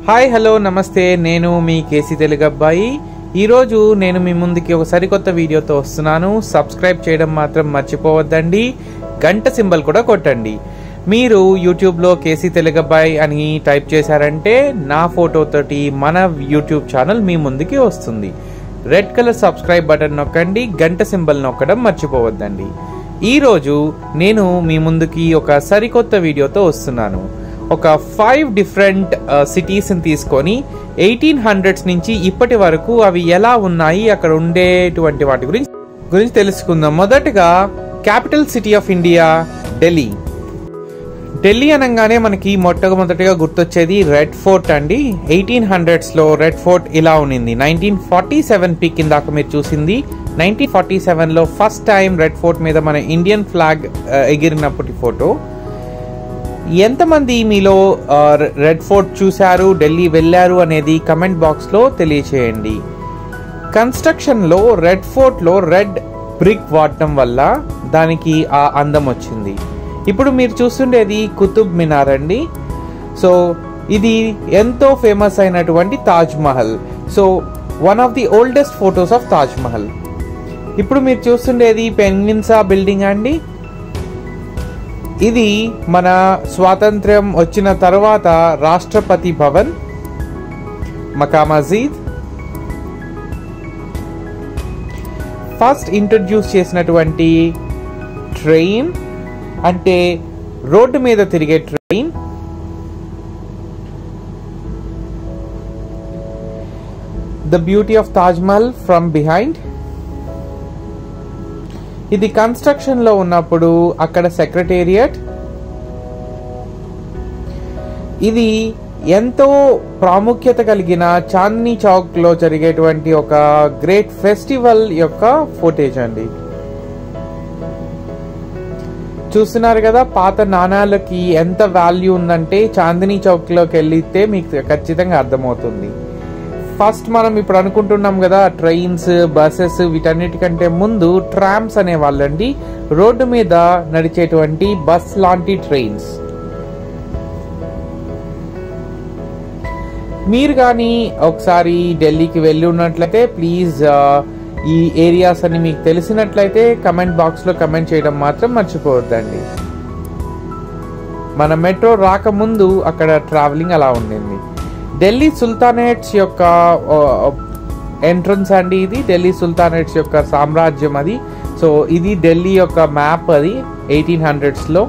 Hi hello నమస్తే నేను మీ KC Telugu అబ్బాయి ఈరోజు నేను మీ ముందుకి ఒక సరికొత్త వీడియోతో వస్తున్నాను సబ్స్క్రైబ్ చేయడం మాత్రం మర్చిపోవద్దండి గంట సింబల్ కూడా కొట్టండి మీరు యూట్యూబ్లో కేసీ తెలుగు అబ్బాయి అని టైప్ చేశారంటే నా ఫోటోతోటి మన యూట్యూబ్ ఛానల్ మీ ముందుకి వస్తుంది రెడ్ కలర్ సబ్స్క్రైబ్ బటన్ నొక్కండి గంట సింబల్ నొక్కడం మర్చిపోవద్దండి ఈరోజు నేను మీ ముందుకి ఒక సరికొత్త వీడియోతో వస్తున్నాను ఒక ఫైవ్ డిఫరెంట్ సిటీస్ని తీసుకొని ఎయిటీన్ హండ్రెడ్స్ నుంచి ఇప్పటి వరకు అవి ఎలా ఉన్నాయి అక్కడ ఉండేటువంటి వాటి గురించి గురించి తెలుసుకుందాం మొదటగా capital city of India Delhi Delhi అనగానే మనకి మొట్టమొదటిగా గుర్తొచ్చేది రెడ్ ఫోర్ట్ అండి ఎయిటీన్ హండ్రెడ్స్లో రెడ్ ఫోర్ట్ ఇలా ఉన్నింది నైన్టీన్ ఫార్టీ సెవెన్ పీక్ ఇందాక మీరు చూసింది నైన్టీన్ ఫార్టీ సెవెన్లో ఫస్ట్ టైం రెడ్ ఫోర్ట్ మీద మన ఇండియన్ ఫ్లాగ్ ఎగిరినప్పటి ఫోటో ఎంతమంది మీలో ఆ, రెడ్ ఫోర్ట్ చూశారు ఢిల్లీ వెళ్ళారు అనేది కమెంట్ బాక్స్లో తెలియచేయండి కన్స్ట్రక్షన్లో రెడ్ ఫోర్ట్లో రెడ్ బ్రిక్ వాడటం వల్ల దానికి ఆ అందం వచ్చింది ఇప్పుడు మీరు చూస్తుండేది కుతుబ్ మినార్ అండి సో ఇది ఎంతో ఫేమస్ అయినటువంటి Taj Mahal so one of the oldest photos of Taj Mahal ఇప్పుడు మీరు చూస్తుండేది పెన్విన్సా బిల్డింగ్ అండి ఇది మన స్వాతంత్ర్యం వచ్చిన తర్వాత రాష్ట్రపతి భవన్ మకా మజీద్ ఫస్ట్ ఇంట్రడ్యూస్ చేసినటువంటి ట్రైన్ అంటే రోడ్డు మీద తిరిగే train the beauty of Taj Mahal from behind ఇది కన్స్ట్రక్షన్ లో ఉన్నప్పుడు అక్కడ సెక్రటేరియట్ ఇది ఎంతో ప్రాముఖ్యత కలిగిన చాందనీ చౌక్ లో జరిగేటువంటి ఒక గ్రేట్ ఫెస్టివల్ యొక్క ఫోటేజ్ అండి చూస్తున్నారు కదా పాత నాణాలకి ఎంత వాల్యూ ఉందంటే చాందినీ చౌక్ లోకి వెళ్తే మీకు ఖచ్చితంగా అర్థమవుతుంది ఫస్ట్ మనం ఇప్పుడు అనుకుంటున్నాం కదా ట్రైన్స్ బస్సెస్ వీటన్నిటికంటే ముందు ట్రామ్స్ అనే వాళ్ళండి రోడ్డు మీద నడిచేటువంటి బస్ లాంటి ట్రైన్స్ మీరు కానీ ఒకసారి ఢిల్లీకి వెళ్ళి ఉన్నట్లయితే ప్లీజ్ ఈ ఏరియాస్ అని మీకు తెలిసినట్లయితే కమెంట్ బాక్స్లో కమెంట్ చేయడం మాత్రం మర్చిపోవద్దండి మన మెట్రో రాకముందు అక్కడ ట్రావెలింగ్ అలా ఉండింది ఢిల్లీ సుల్తానేట్స్ యొక్క ఎంట్రన్స్ అండి ఇది ఢిల్లీ సుల్తానేట్స్ యొక్క సామ్రాజ్యం అది సో ఇది ఢిల్లీ యొక్క మ్యాప్ అది ఎయిటీన్ హండ్రెడ్స్లో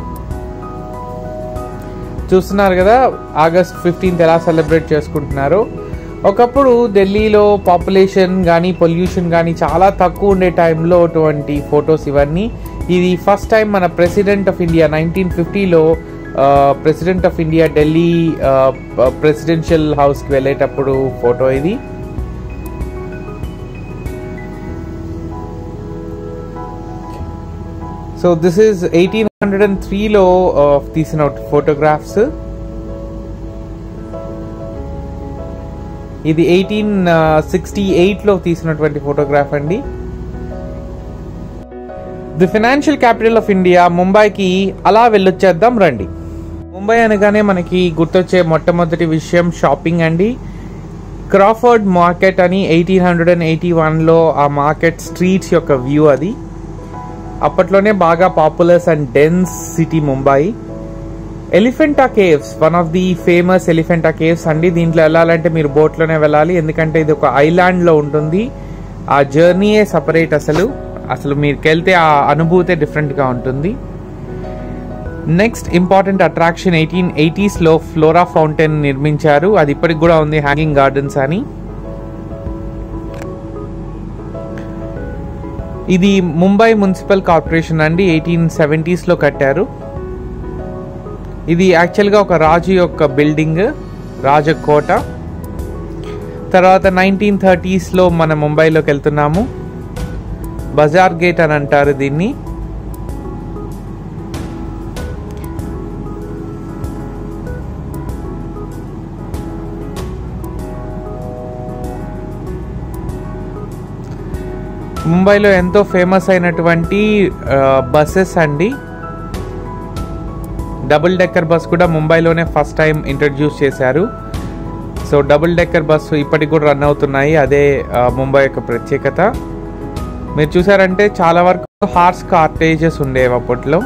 చూస్తున్నారు కదా ఆగస్ట్ ఫిఫ్టీన్త్ ఎలా సెలబ్రేట్ చేసుకుంటున్నారు ఒకప్పుడు ఢిల్లీలో పాపులేషన్ కానీ పొల్యూషన్ కానీ చాలా తక్కువ ఉండే టైంలో అటువంటి ఫొటోస్ ఇవన్నీ ఇది ఫస్ట్ టైం మన ప్రెసిడెంట్ ఆఫ్ ఇండియా నైన్టీన్ ఫిఫ్టీలో president of India Delhi presidential హౌస్కి వెళ్ళేటప్పుడు ఫోటో ఇది so this is eighteen hundred and త్రీలో తీసిన ఫోటోగ్రాఫ్స్ ఇది ఎయిటీన్ సిక్స్టీ ఎయిట్లో తీసినటువంటి ఫోటోగ్రాఫ్ అండి the financial capital of India ముంబైకి అలా వెళ్ళొచ్చేద్దాం రండి ముంబై అనగానే మనకి గుర్తొచ్చే మొట్టమొదటి విషయం షాపింగ్ అండి క్రాఫర్డ్ మార్కెట్ అని ఎయిటీన్ హండ్రెడ్ అండ్ ఎయిటీ వన్లో ఆ మార్కెట్ స్ట్రీట్స్ యొక్క వ్యూ అది అప్పట్లోనే బాగా populars and dense city Mumbai Elephanta caves one of the famous Elephanta caves అండి దీంట్లో వెళ్ళాలంటే మీరు బోట్లోనే వెళ్ళాలి ఎందుకంటే ఇది ఒక ఐలాండ్లో ఉంటుంది ఆ జర్నీయే సపరేట్ అసలు అసలు మీకు వెళ్తే ఆ అనుభూతే డిఫరెంట్గా ఉంటుంది నెక్స్ట్ ఇంపార్టెంట్ అట్రాక్షన్ ఎయిటీన్ ఎయిటీస్లో ఫ్లోరా ఫౌంటైన్ నిర్మించారు అది ఇప్పటికి కూడా ఉంది హ్యాంగింగ్ గార్డెన్స్ అని ఇది ముంబై మున్సిపల్ కార్పొరేషన్ అండి ఎయిటీన్ సెవెంటీస్లో కట్టారు ఇది యాక్చువల్గా ఒక రాజు యొక్క బిల్డింగ్ రాజకోట తర్వాత నైన్టీన్ థర్టీస్లో మన ముంబైలోకి వెళ్తున్నాము బజార్ గేట్ అని అంటారు దీన్ని ముంబైలో ఎంతో ఫేమస్ అయినటువంటి బస్సెస్ అండి డబుల్ డెక్కర్ బస్ కూడా ముంబైలోనే ఫస్ట్ టైం ఇంట్రడ్యూస్ చేశారు సో డబుల్ డెక్కర్ బస్సు ఇప్పటికి కూడా రన్ అవుతున్నాయి అదే ఆ, ముంబై యొక్క ప్రత్యేకత మీరు చూసారంటే చాలా వరకు హార్స్ కార్టేజెస్ ఉండేవి అప్పట్లో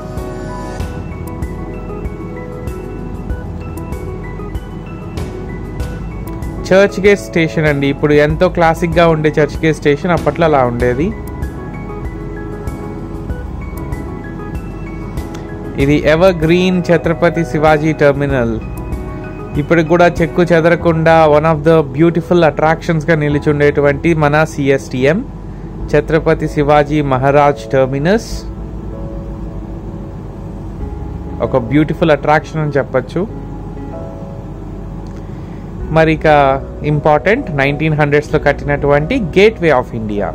చర్చ్ గేట్ స్టేషన్ అండి ఇప్పుడు ఎంతో క్లాసిక్గా ఉండే చర్చ్ గేట్ స్టేషన్ అప్పట్లో అలా ఉండేది ఇది evergreen Chhatrapati Shivaji terminal ఇప్పటికి కూడా చెక్కు చెదరకుండా వన్ ఆఫ్ ద బ్యూటిఫుల్ అట్రాక్షన్స్గా నిలిచుండేటువంటి మన సిఎస్టిఎం ఛత్రపతి శివాజీ మహారాజ్ టెర్మినస్ ఒక బ్యూటిఫుల్ అట్రాక్షన్ అని చెప్పచ్చు మరి ఇక ఇంపార్టెంట్ నైన్టీన్ హండ్రెడ్స్లో కట్టినటువంటి గేట్ వే ఆఫ్ ఇండియా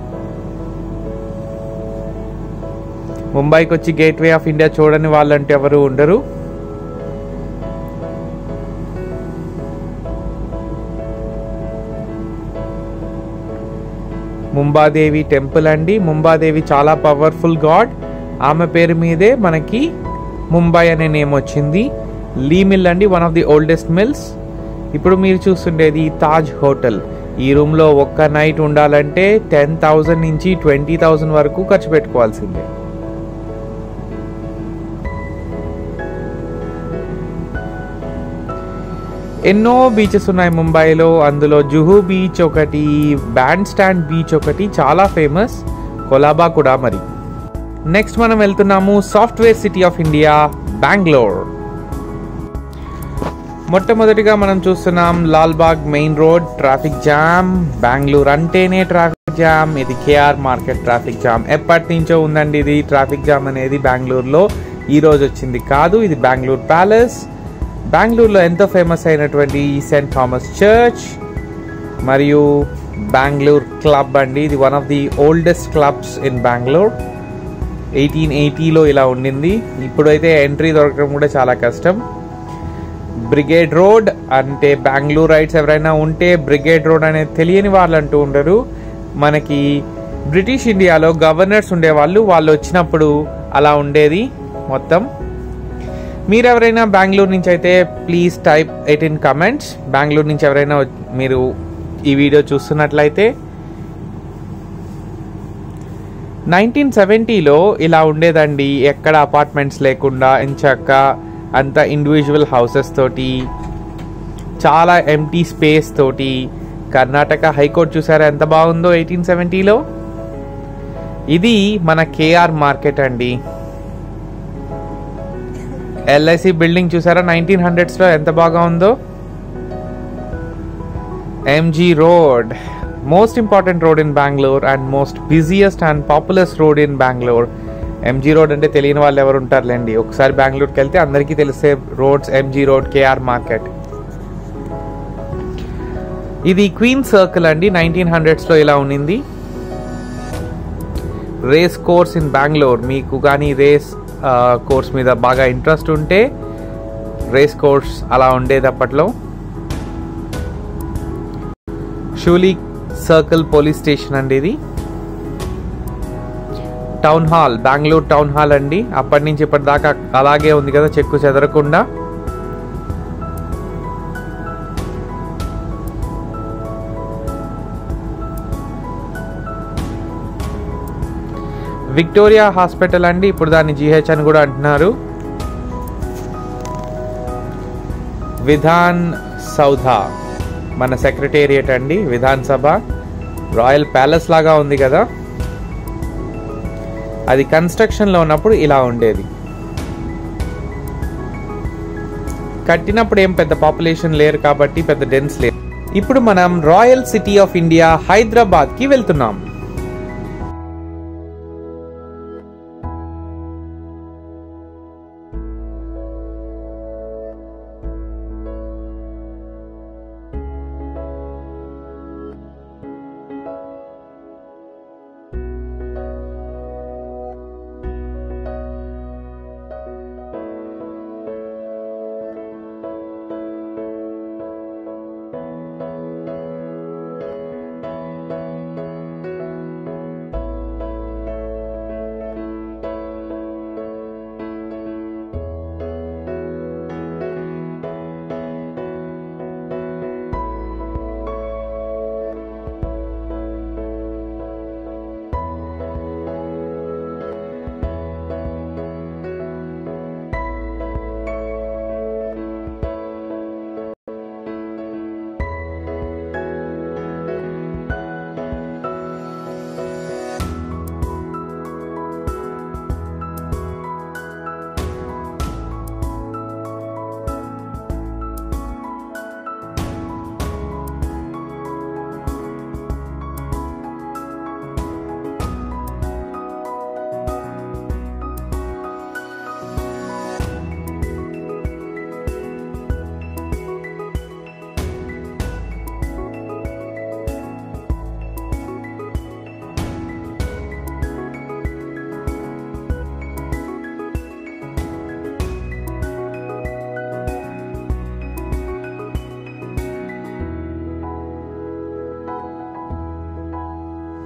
ముంబైకి వచ్చి గేట్ వే ఆఫ్ ఇండియా చూడని వాళ్ళంటే ఎవరు ఉండరు ముంబాదేవి టెంపుల్ అండి ముంబాదేవి చాలా పవర్ఫుల్ గాడ్ ఆమె పేరు మీదే మనకి ముంబై అనే నేమ్ వచ్చింది లీ మిల్ అండి one of the oldest mills ఇప్పుడు మీరు చూస్తుండేది తాజ్ హోటల్ ఈ రూమ్లో ఒక్క నైట్ ఉండాలంటే టెన్ థౌజండ్ నుంచి ట్వంటీ థౌజండ్ వరకు ఖర్చు పెట్టుకోవాల్సిందే ఎన్నో బీచెస్ ఉన్నాయి ముంబైలో అందులో జుహు బీచ్ ఒకటి బ్యాండ్ స్టాండ్ బీచ్ ఒకటి చాలా ఫేమస్ కొలాబా కూడా మరి నెక్స్ట్ మనం వెళ్తున్నాము software city of India Bengaluru మొట్టమొదటిగా మనం చూస్తున్నాం Lalbagh main road traffic jam Bengaluru అంటేనే ట్రాఫిక్ జామ్ ఇది కేఆర్ మార్కెట్ ట్రాఫిక్ జామ్ ఎప్పటి నుంచో ఉందండి ఇది ట్రాఫిక్ జామ్ అనేది బెంగళూరులో ఈ రోజు వచ్చింది కాదు ఇది బెంగళూరు ప్యాలెస్ బెంగళూరులో ఎంతో ఫేమస్ అయినటువంటి సెయింట్ థామస్ చర్చ్ మరియు బెంగళూరు క్లబ్ అండి ఇది one of the oldest clubs in Bengaluru eighteen ఎయిటీలో ఇలా ఉండింది ఇప్పుడైతే ఎంట్రీ దొరకడం కూడా చాలా కష్టం బ్రిగేడ్ రోడ్ అంటే బెంగళూరు రైట్స్ ఎవరైనా ఉంటే బ్రిగేడ్ రోడ్ అనేది తెలియని వాళ్ళు అంటూ ఉండరు మనకి బ్రిటిష్ ఇండియాలో గవర్నర్స్ ఉండేవాళ్ళు వాళ్ళు వచ్చినప్పుడు అలా ఉండేది మొత్తం మీరు ఎవరైనా బెంగళూరు నుంచి అయితే please type eight in comments Bengaluru నుంచి ఎవరైనా వచ్- మీరు ఈ వీడియో చూస్తున్నట్లయితే నైన్టీన్ సెవెంటీలో ఇలా ఉండేదండి ఎక్కడ అపార్ట్మెంట్స్ లేకుండా ఎంచక్క అంత ఇండివిజువల్ హౌసెస్ తోటి చాలా ఎంటీ స్పేస్ తోటి కర్ణాటక హైకోర్టు చూసారా ఎంత బాగుందో ఎయిటీన్ సెవెంటీలో ఇది మన కేఆర్ మార్కెట్ అండి ఎల్ఐసి బిల్డింగ్ చూసారా నైన్టీన్ హండ్రెడ్స్లో ఎంత బాగా ఉందో MG road most important road in Bengaluru and most busiest and populous road in Bengaluru MG road అంటే తెలియని వాళ్ళు ఎవరు ఉంటారులేండి ఒకసారి బెంగళూరుకి వెళ్తే అందరికీ తెలిసే roads MG road KR market ఇది క్వీన్ సర్కిల్ అండి నైన్టీన్ హండ్రెడ్స్లో ఇలా ఉన్నింది రేస్ కోర్స్ ఇన్ బెంగళూరు మీకు కానీ రేస్ కోర్స్ మీద బాగా ఇంట్రెస్ట్ ఉంటే రేస్ కోర్స్ అలా ఉండేది అప్పట్లో షూలీ సర్కిల్ పోలీస్ స్టేషన్ అండి ఇది town hall Bengaluru town hall అండి అప్పటి నుంచి ఇప్పటిదాకా అలాగే ఉంది కదా చెక్కు చెదరకుండా విక్టోరియా హాస్పిటల్ అండి ఇప్పుడు దాన్ని జిహెచ్ అని కూడా అంటున్నారు విధాన్ సౌధ మన సెక్రటేరియట్ అండి విధాన్ సభ రాయల్ ప్యాలెస్ లాగా ఉంది కదా అది కన్స్ట్రక్షన్లో ఉన్నప్పుడు ఇలా ఉండేది కట్టినప్పుడు ఏం పెద్ద పాపులేషన్ లేరు కాబట్టి పెద్ద డెన్స్ లేరు ఇప్పుడు మనం రాయల్ సిటీ ఆఫ్ ఇండియా హైదరాబాద్కి వెళ్తున్నాం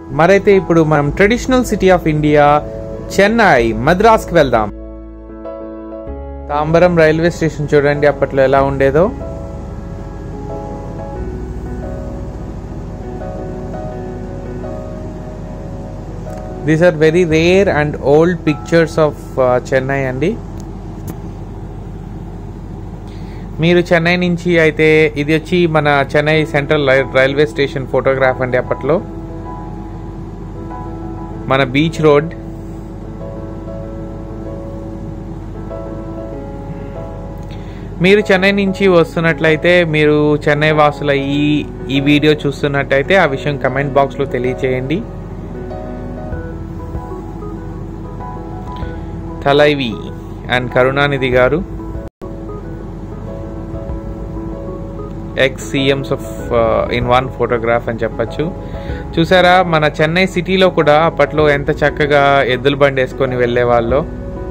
మరైతే ఇప్పుడు మనం traditional city of India Chennai మద్రాస్కి వెళ్దాం తాంబరం రైల్వే స్టేషన్ చూడండి అప్పట్లో ఎలా ఉండేదో these are very rare and old pictures of Chennai అండి మీరు చెన్నై నుంచి అయితే ఇది వచ్చి మన Chennai central railway station photograph అండి అప్పట్లో మన బీచ్ రోడ్ మీరు చెన్నై నుంచి వస్తున్నట్లయితే మీరు చెన్నై వాసుల ఈ ఈ వీడియో చూస్తున్నట్టయితే ఆ విషయం కమెంట్ బాక్స్లో తెలియచేయండి తలైవి అండ్ కరుణానిధి గారు ex CMs of in one photograph అని చెప్పచ్చు చూసారా మన చెన్నై సిటీలో కూడా అప్పట్లో ఎంత చక్కగా ఎద్దుల బండి వేసుకొని వెళ్ళే వాళ్ళు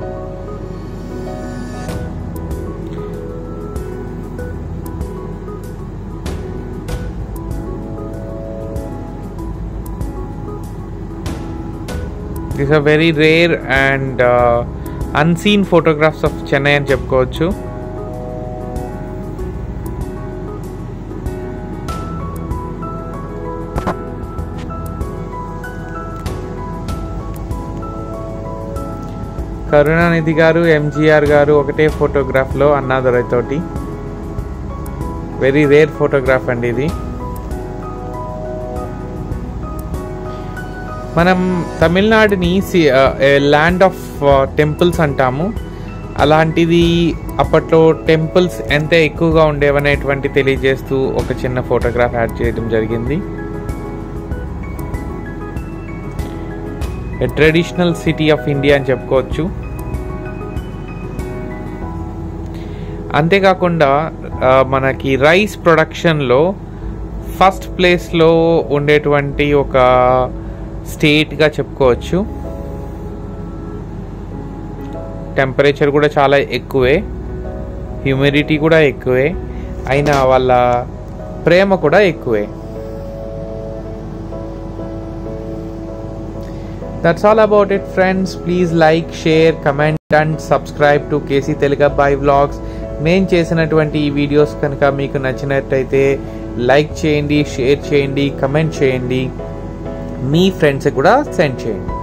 these are very rare and unseen photographs of Chennai అని చెప్పుకోవచ్చు కరుణానిధి గారు ఎంజీఆర్ గారు ఒకటే ఫోటోగ్రాఫ్లో అన్నాదురైతోటి వెరీ రేర్ ఫోటోగ్రాఫ్ అండి ఇది మనం తమిళనాడుని ల్యాండ్ ఆఫ్ టెంపుల్స్ అంటాము అలాంటిది అప్పట్లో టెంపుల్స్ ఎంత ఎక్కువగా ఉండేవనేటువంటి తెలియజేస్తూ ఒక చిన్న ఫోటోగ్రాఫ్ యాడ్ చేయడం జరిగింది ట్రెడిషనల్ సిటీ ఆఫ్ ఇండియా అని చెప్పుకోవచ్చు అంతేకాకుండా మనకి రైస్ ప్రొడక్షన్లో ఫస్ట్ ప్లేస్లో ఉండేటువంటి ఒక స్టేట్గా చెప్పుకోవచ్చు టెంపరేచర్ కూడా చాలా ఎక్కువే హ్యూమిడిటీ కూడా ఎక్కువే అయినా వాళ్ళ ప్రేమ కూడా ఎక్కువే That's all about it, friends. Please like, share, comment, and subscribe to KC Telugabbayi vlogs మేము చేసినటువంటి ఈ వీడియోస్ కనుక మీకు నచ్చినట్టయితే లైక్ చేయండి షేర్ చేయండి కమెంట్ చేయండి మీ ఫ్రెండ్స్కి కూడా సెండ్ చేయండి